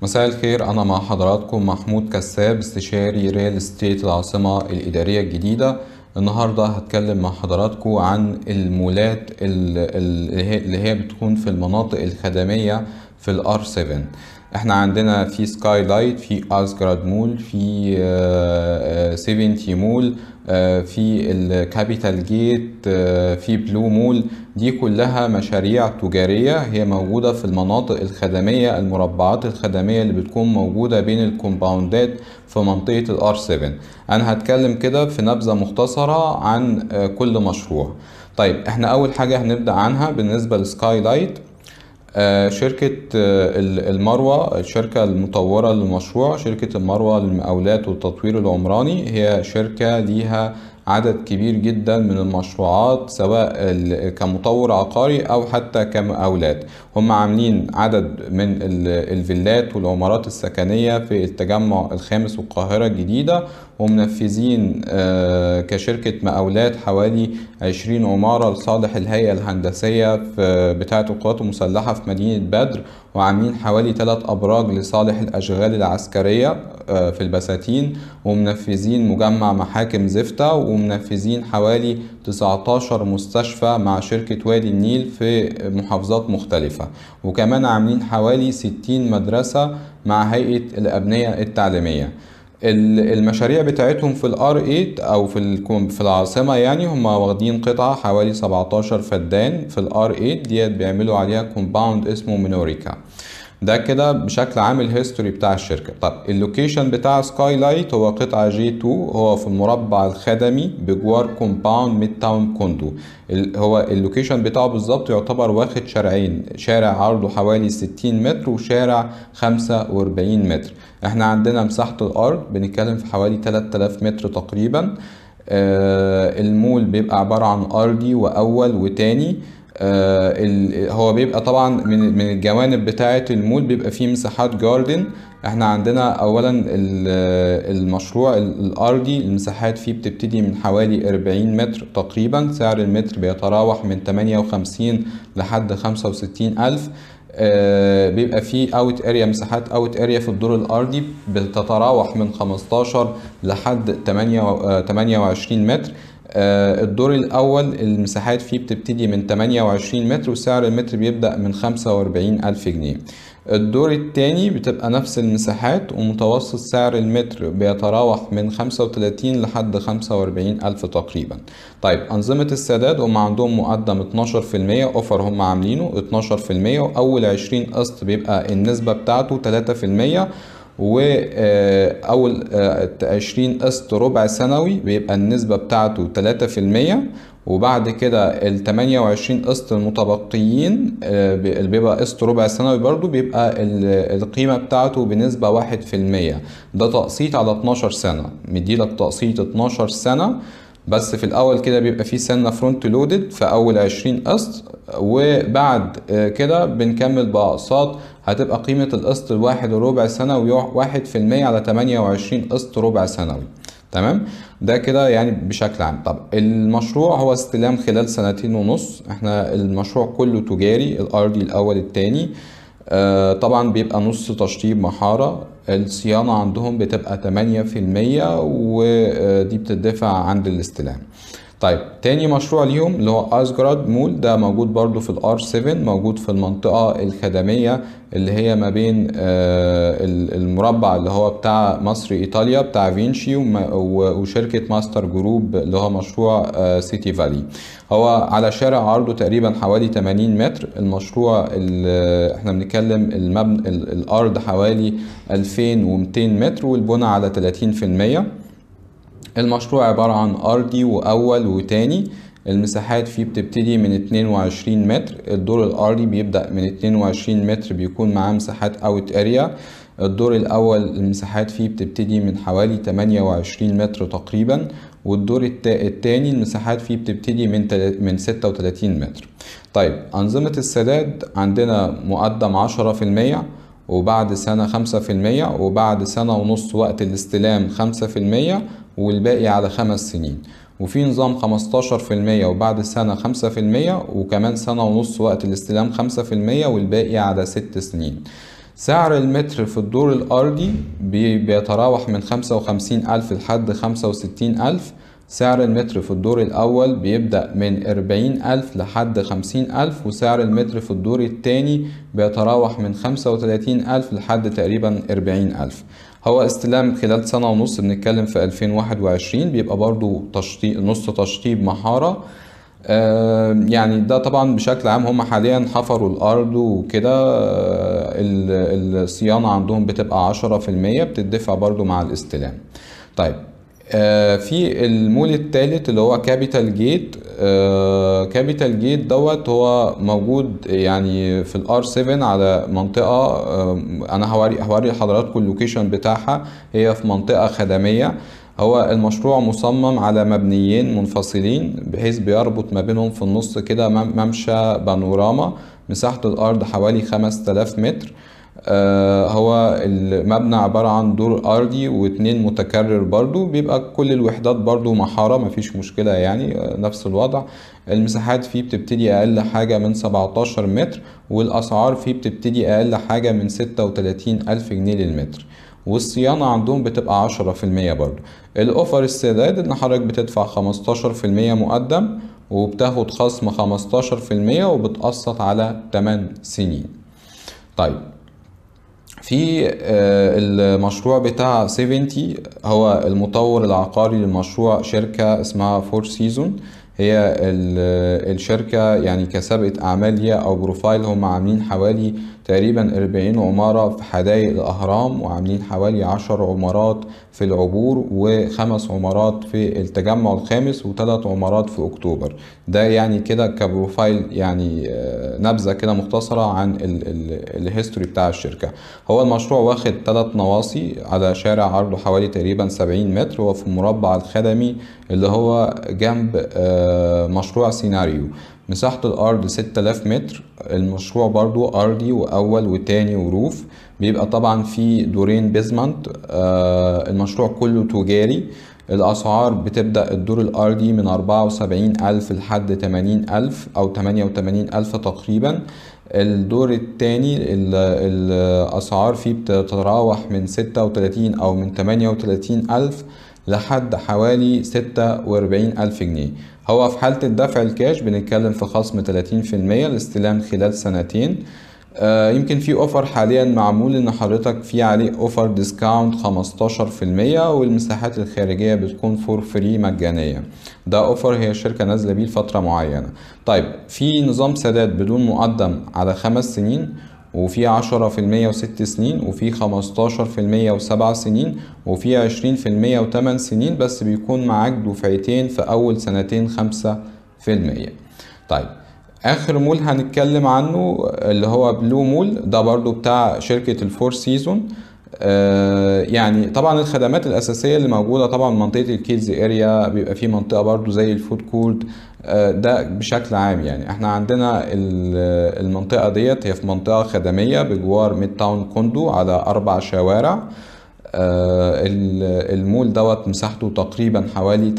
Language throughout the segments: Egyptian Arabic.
مساء الخير أنا مع حضراتكم محمود كساب استشاري ريال استيت العاصمة الإدارية الجديدة النهاردة هتكلم مع حضراتكم عن المولات ال- ال- اللي هي- اللي هي بتكون في المناطق الخدمية في الار 7 احنا عندنا في سكاي لايت في اسجراد مول في آه، آه، 70 مول آه، في الكابيتال جيت آه، في بلو مول دي كلها مشاريع تجارية هي موجودة في المناطق الخدمية المربعات الخدمية اللي بتكون موجودة بين الكومباوندات في منطقة الار 7 انا هتكلم كده في نبذة مختصرة عن آه، كل مشروع طيب احنا اول حاجة هنبدأ عنها بالنسبة لسكاي لايت آه، شركة آه، ال- المروة الشركة المطورة للمشروع شركة المروة للمقاولات والتطوير العمراني هي شركة ليها عدد كبير جدا من المشروعات سواء ال- كمطور عقاري أو حتى كمقاولات هم عاملين عدد من ال- الفيلات والعمارات السكنية في التجمع الخامس والقاهرة الجديدة ومنفذين آه، كشركة مقاولات حوالي 20 عمارة لصالح الهيئة الهندسية في بتاعة القوات المسلحة في مدينة بدر وعاملين حوالي ثلاث أبراج لصالح الأشغال العسكرية آه، في البساتين ومنفذين مجمع محاكم زفتة ومنفذين حوالي 19 مستشفى مع شركة وادي النيل في محافظات مختلفة وكمان عاملين حوالي 60 مدرسة مع هيئة الأبنية التعليمية ال- المشاريع بتاعتهم في الار 8 او في الكوم- في العاصمه يعني هم واخدين قطعه حوالي 17 فدان في الار 8 ديت بيعملوا عليها كومباوند اسمه مينوريكا ده كده بشكل عام الهيستوري بتاع الشركة طب اللوكيشن بتاع سكاي لايت هو قطعة جي 2 هو في المربع الخدمي بجوار كومباوند ميد تاون كوندو ال- هو اللوكيشن بتاعه بالظبط يعتبر واخد شارعين شارع عرضه حوالي 60 متر وشارع 45 متر احنا عندنا مساحة الأرض بنتكلم في حوالي 3000 متر تقريبا آه، المول بيبقى عبارة عن أرضي وأول وتاني آه، ال- هو بيبقى طبعا من من الجوانب بتاعة المول بيبقى فيه مساحات جاردن احنا عندنا اولا ال- المشروع ال- الارضي المساحات فيه بتبتدي من حوالي 40 متر تقريبا سعر المتر بيتراوح من 58 لحد 65 الف آه، بيبقى فيه اوت اريا مساحات اوت اريا في الدور الارضي بتتراوح من 15 لحد 8 آه، 28 متر آه، الدور الأول المساحات فيه بتبتدي من 28 متر وسعر المتر بيبدأ من 45 ألف جنيه الدور التاني بتبقى نفس المساحات ومتوسط سعر المتر بيتراوح من 35 لحد 45 ألف تقريبا طيب أنظمة السداد هم عندهم مقدم 12% أوفر هم عاملينه 12% وأول 20 قسط بيبقى النسبة بتاعته 3% وأول 20 قسط ربع سنوي بيبقى النسبة بتاعته 3% وبعد كده ال 28 قسط المتبقيين آه، ب- اللي بيبقى قسط ربع سنوي برضو بيبقى ال- القيمة بتاعته بنسبة 1% ده تقسيط على 12 سنة مديلك تقسيط 12 سنة بس في الاول كده بيبقى فيه سنه فرونت لودد في اول 20 قسط وبعد آه، كده بنكمل باقساط هتبقى قيمه القسط الواحد ربع سنوي واحد في المية على 28 قسط ربع سنوي تمام ده كده يعني بشكل عام طب المشروع هو استلام خلال سنتين ونص احنا المشروع كله تجاري الارضي الاول التاني آه، طبعا بيبقى نص تشطيب محارة الصيانة عندهم بتبقى 8% ودي بتدفع عند الاستلام طيب تاني مشروع ليهم اللي هو اسجراد مول ده موجود برضو في الار 7 موجود في المنطقة الخدمية اللي هي ما بين آه، ال- المربع اللي هو بتاع مصر ايطاليا بتاع فينشي وما- و- وشركة ماستر جروب اللي هو مشروع آه، سيتي فالي هو على شارع عرضه تقريبا حوالي 80 متر المشروع ال- احنا بنتكلم المبنى ال- الارض حوالي 2200 متر والبنى على 30% المشروع عبارة عن أرضي وأول وتاني المساحات فيه بتبتدي من 22 متر الدور الأرضي بيبدأ من 22 متر بيكون معاه مساحات أوت أريا الدور الأول المساحات فيه بتبتدي من حوالي 28 متر تقريبا والدور التا- التاني المساحات فيه بتبتدي من تل- من 36 متر طيب أنظمة السداد عندنا مقدم 10% وبعد سنة خمسة في المية وبعد سنة ونص وقت الاستلام خمسة في المية والباقي على خمس سنين وفي نظام خمستاشر في المية وبعد سنة خمسة في المية وكمان سنة ونص وقت الاستلام خمسة في المية والباقي على ست سنين سعر المتر في الدور الأرضي بي- بيتراوح من خمسة وخمسين ألف لحد خمسة وستين ألف سعر المتر في الدور الأول بيبدأ من أربعين ألف لحد خمسين ألف وسعر المتر في الدور التاني بيتراوح من خمسة وتلاتين ألف لحد تقريبا أربعين ألف هو استلام خلال سنة ونص بنتكلم في 2021 بيبقى برضو تشطيب نص تشطيب محارة آه، يعني ده طبعا بشكل عام هم حاليا حفروا الأرض وكده آه، ال- الصيانة عندهم بتبقى عشرة في المية بتدفع برضو مع الاستلام طيب آه، في المول الثالث اللي هو كابيتال جيت كابيتال جيت دوت هو موجود يعني في الار 7 على منطقة آه، انا هوري هوري لحضراتكم اللوكيشن بتاعها هي في منطقة خدمية هو المشروع مصمم على مبنيين منفصلين بحيث بيربط ما بينهم في النص كده مم- ممشى بانوراما مساحة الأرض حوالي 5000 متر آه، هو المبنى عبارة عن دور أرضي واتنين متكرر برضو بيبقى كل الوحدات برضو محارة مفيش مشكلة يعني آه، نفس الوضع المساحات فيه بتبتدي أقل حاجة من 17 متر والأسعار فيه بتبتدي أقل حاجة من 36 ألف جنيه للمتر والصيانة عندهم بتبقى 10% برضو الأوفر السداد إن حضرتك بتدفع 15% مقدم وبتاخد خصم 15% وبتقسط على 8 سنين طيب في آه، المشروع بتاع 70 هو المطور العقاري للمشروع شركة اسمها فور سيزون هي ال- الشركة يعني كسابقة أعمال ليها أو بروفايل هم عاملين حوالي تقريبا 40 عمارة في حدائق الأهرام وعاملين حوالي 10 عمارات في العبور وخمس عمارات في التجمع الخامس وثلاث عمارات في أكتوبر ده يعني كده كبروفايل يعني آه، نبذة كده مختصرة عن ال- ال- الهيستوري بتاع الشركة هو المشروع واخد ثلاث نواصي على شارع عرضه حوالي تقريبا 70 متر هو في المربع الخدمي اللي هو جنب آه، مشروع سيناريو مساحة الأرض 6000 متر المشروع برضو أرضي وأول وتاني وروف بيبقى طبعا في دورين بيزمنت آه، المشروع كله تجاري الأسعار بتبدأ الدور الأرضي من 74 ألف لحد 80 ألف أو 88 ألف تقريبا الدور التاني ال- الأسعار فيه بتتراوح من 36 أو من 38 ألف لحد حوالي 46 ألف جنيه هو في حالة الدفع الكاش بنتكلم في خصم 30% الاستلام خلال سنتين آه، يمكن في اوفر حاليا معمول ان حضرتك في عليه اوفر ديسكاونت 15% والمساحات الخارجية بتكون فور فري مجانية ده اوفر هي الشركة نازلة بيه لفترة معينة طيب في نظام سداد بدون مقدم على خمس سنين وفي عشرة في المية وست سنين وفي خمستاشر في المية وسبع سنين وفي عشرين في المية وتمن سنين بس بيكون معاك دفعتين في أول سنتين خمسة في المية طيب آخر مول هنتكلم عنه اللي هو بلو مول ده برضو بتاع شركة الفور سيزون آه، يعني طبعا الخدمات الأساسية اللي موجودة طبعا منطقة الكيدز اريا بيبقى في منطقة برضو زي الفود كورت آه، ده بشكل عام يعني احنا عندنا ال- المنطقة ديت هي في منطقة خدمية بجوار ميد تاون كوندو على أربع شوارع آه، ال- المول دوت مساحته تقريبا حوالي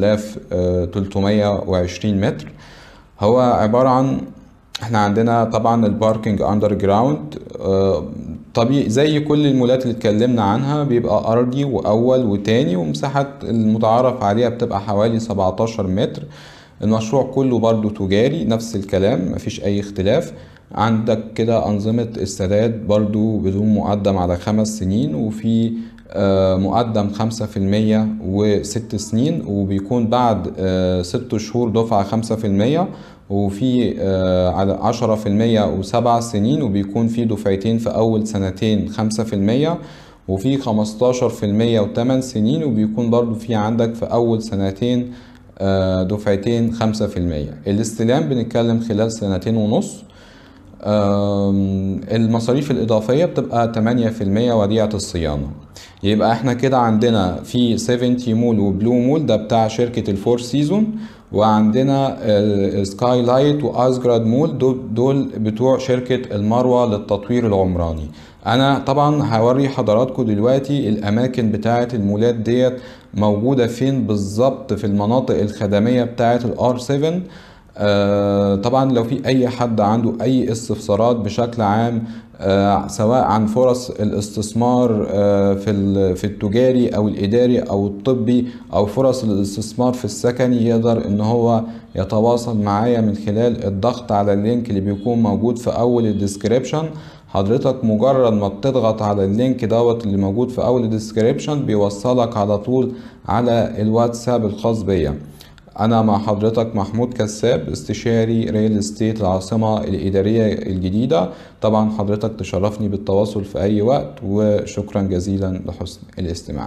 3320 متر هو عبارة عن احنا عندنا طبعا الباركينج اندر جراوند طبيعي زي كل المولات اللي اتكلمنا عنها بيبقى ارضي واول وتاني ومساحة المتعارف عليها بتبقى حوالي 17 متر المشروع كله برضو تجاري نفس الكلام مفيش اي اختلاف عندك كده انظمة السداد برضو بدون مقدم على خمس سنين وفي آه، مقدم خمسة في المية وست سنين وبيكون بعد آه، ست شهور دفعة خمسة في المية وفي آه، على عشرة في المية وسبع سنين وبيكون في دفعتين في أول سنتين خمسة في المية وفي خمستاشر في المية وتمن سنين وبيكون برضو في عندك في أول سنتين آه، دفعتين خمسة في المية الاستلام بنتكلم خلال سنتين ونص آم، المصاريف الإضافية بتبقى 8% وديعة الصيانة يبقى احنا كده عندنا في 70 مول وبلو مول ده بتاع شركة الفور سيزون وعندنا سكاي لايت وازجراد مول دول, دول بتوع شركة المروة للتطوير العمراني انا طبعا هوري حضراتكم دلوقتي الاماكن بتاعة المولات ديت موجودة فين بالظبط في المناطق الخدمية بتاعة الار 7 آه، طبعا لو في اي حد عنده اي استفسارات بشكل عام آه، سواء عن فرص الاستثمار آه، في ال- في التجاري او الاداري او الطبي او فرص الاستثمار في السكني يقدر ان هو يتواصل معايا من خلال الضغط على اللينك اللي بيكون موجود في اول الديسكريبشن حضرتك مجرد ما بتضغط على اللينك دوت اللي موجود في اول الديسكريبشن بيوصلك على طول على الواتساب الخاص بيا أنا مع حضرتك محمود كساب استشاري ريل استيت العاصمة الإدارية الجديدة طبعا حضرتك تشرفني بالتواصل في أي وقت وشكرا جزيلا لحسن الاستماع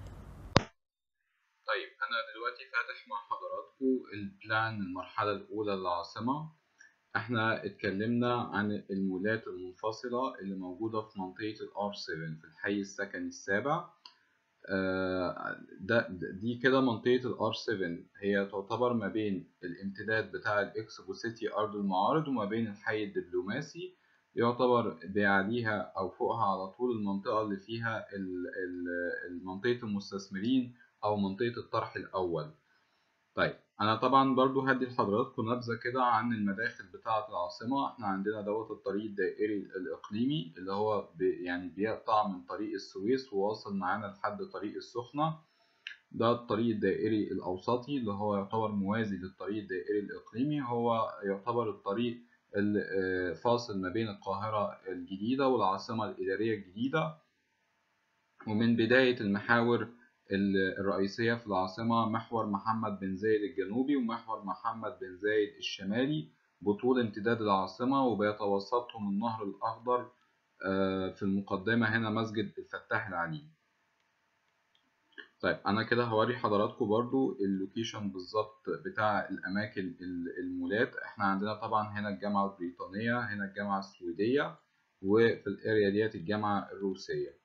طيب أنا دلوقتي فاتح مع حضراتكم البلان المرحلة الأولى للعاصمة احنا اتكلمنا عن المولات المنفصلة اللي موجودة في منطقة الار 7 في الحي السكني السابع آه، ده ده- دي كده منطقة الار 7 هي تعتبر ما بين الامتداد بتاع الاكسبو سيتي أرض المعارض وما بين الحي الدبلوماسي يعتبر بيعليها أو فوقها على طول المنطقة اللي فيها ال- ال- منطقة المستثمرين أو منطقة الطرح الأول طيب انا طبعا برضو هدي لحضراتكم نبذه كده عن المداخل بتاعه العاصمه احنا عندنا دوت الطريق الدائري الاقليمي اللي هو بي يعني بيقطع من طريق السويس وواصل معانا لحد طريق السخنه ده الطريق الدائري الاوسطي اللي هو يعتبر موازي للطريق الدائري الاقليمي هو يعتبر الطريق الفاصل ما بين القاهره الجديده والعاصمه الاداريه الجديده ومن بدايه المحاور الرئيسية في العاصمة محور محمد بن زايد الجنوبي ومحور محمد بن زايد الشمالي بطول امتداد العاصمة وبيتوسطهم النهر الأخضر آه، في المقدمة هنا مسجد الفتاح العليم طيب أنا كده هوري حضراتكم برضو اللوكيشن بالظبط بتاع الأماكن ال- المولات احنا عندنا طبعا هنا الجامعة البريطانية هنا الجامعة السويدية وفي الاريا ديت الجامعة الروسية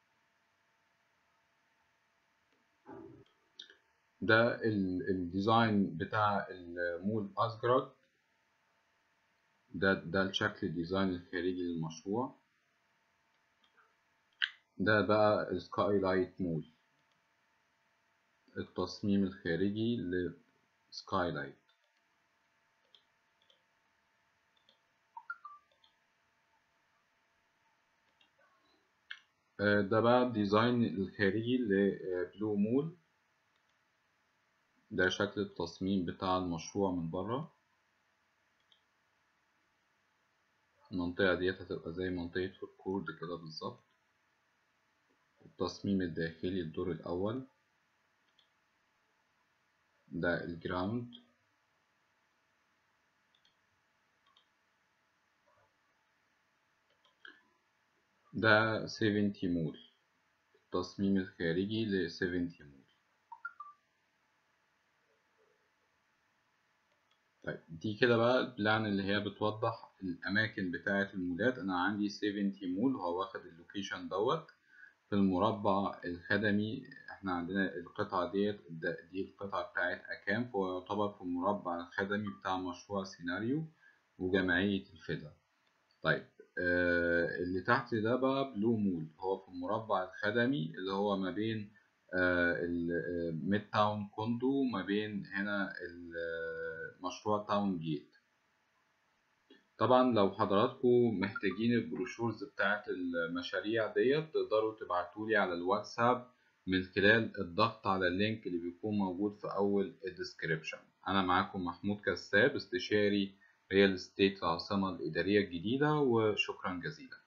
ده ال- الديزاين بتاع المول أسجراد ده ده الشكل الديزاين الخارجي للمشروع ده بقى السكاي لايت مول التصميم الخارجي لسكاي لايت آه، ده بقى الديزاين الخارجي لبلو مول ده شكل التصميم بتاع المشروع من بره المنطقة ديت هتبقى زي منطقة فود كورد كده بالظبط التصميم الداخلي الدور الأول ده الجراوند ده 70 مول التصميم الخارجي ل 70 مول طيب دي كده بقى البلان اللي هي بتوضح الأماكن بتاعة المولات أنا عندي 70 مول وهو واخد اللوكيشن دوت في المربع الخدمي احنا عندنا القطعة ديت ده- دي القطعة بتاعت أكام فهو يعتبر في المربع الخدمي بتاع مشروع سيناريو وجمعية الفدا طيب آه اللي تحت ده بقى بلو مول هو في المربع الخدمي اللي هو ما بين الميد تاون كوندو ما بين هنا ال- آه، مشروع تاون جيت طبعا لو حضراتكم محتاجين البروشورز بتاعت المشاريع ديت تقدروا تبعتولي على الواتساب من خلال الضغط على اللينك اللي بيكون موجود في أول الديسكريبشن أنا معاكم محمود كساب استشاري ريال استيت العاصمة الإدارية الجديدة وشكرا جزيلا